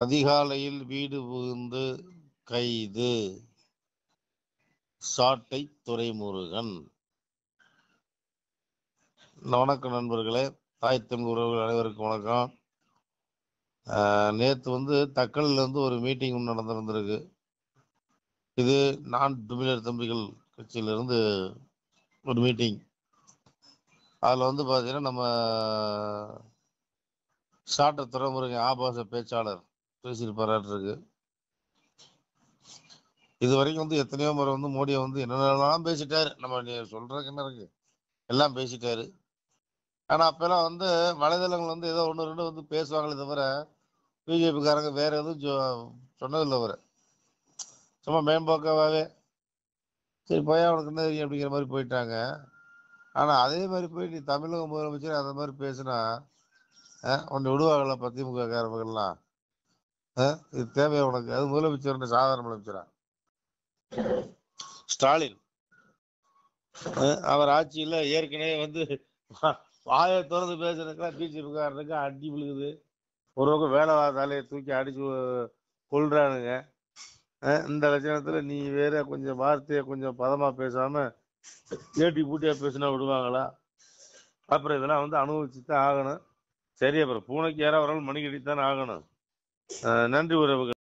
அதிகாலையில் வீடு புகுந்து கைது சாட்டை துரைமுருகன் வணக்கம் நண்பர்களே தாய் தமிழ் உறவுகள் அனைவருக்கும் வணக்கம் நேற்று வந்து தக்கலில் வந்து ஒரு மீட்டிங் ஒன்று நடந்திருந்திருக்கு இது நான் தமிழர் தம்பிகள் கட்சியிலிருந்து ஒரு மீட்டிங் அதில் வந்து பார்த்தீங்கன்னா நம்ம சாட்ட துறைமுருகன் ஆபாச பேச்சாளர் பேசியிருப்பாராட்டிருக்கு இது வரைக்கும் வந்து எத்தனையோ முறை வந்து மோடியை வந்து என்னென்னலாம் பேசிட்டாரு நம்ம நீ சொல்றதுக்கு என்ன இருக்கு எல்லாம் பேசிட்டாரு ஆனா அப்பெல்லாம் வந்து வலைதளங்கள் வந்து ஏதோ ஒன்று ரெண்டு வந்து பேசுவாங்களே தவிர பிஜேபிக்காரங்க வேற எதுவும் சொ- சொன்னதில்லை அவரை சும்மா மேம்போக்காவே சரி போய் அவனுக்கு என்ன தெரியும் அப்படிங்கிற மாதிரி போயிட்டாங்க ஆனா அதே மாதிரி போய் நீ தமிழக முதலமைச்சர் அந்த மாதிரி பேசினா உன்னை விடுவாங்கல்ல பதிமுக காரர்கள்லாம் இது தேவையா உனக்கு அது முதலமைச்சர் சாதாரண முதலமைச்சரா ஸ்டாலின் அஹ் அவர் ஆட்சியில ஏற்கனவே வந்து வாயை திறந்து பேசுறதுக்கெல்லாம் பிஜேபி காரனுக்கு அடி விழுகுது ஒரு பக்கம் வேலை தலையை தூக்கி அடிச்சு கொள்றானுங்க அஹ் இந்த லட்சணத்துல நீ வேற கொஞ்சம் வார்த்தையை கொஞ்சம் பதமா பேசாம ஏட்டி பூட்டியா பேசினா விடுவாங்களா அப்புறம் இதெல்லாம் வந்து அனுபவிச்சு தான் ஆகணும் சரி அப்புறம் பூனைக்கு யாராவது ஒரு நாள் மணி கட்டித்தான் ஆகணும் அஹ் நன்றி உறவுகள்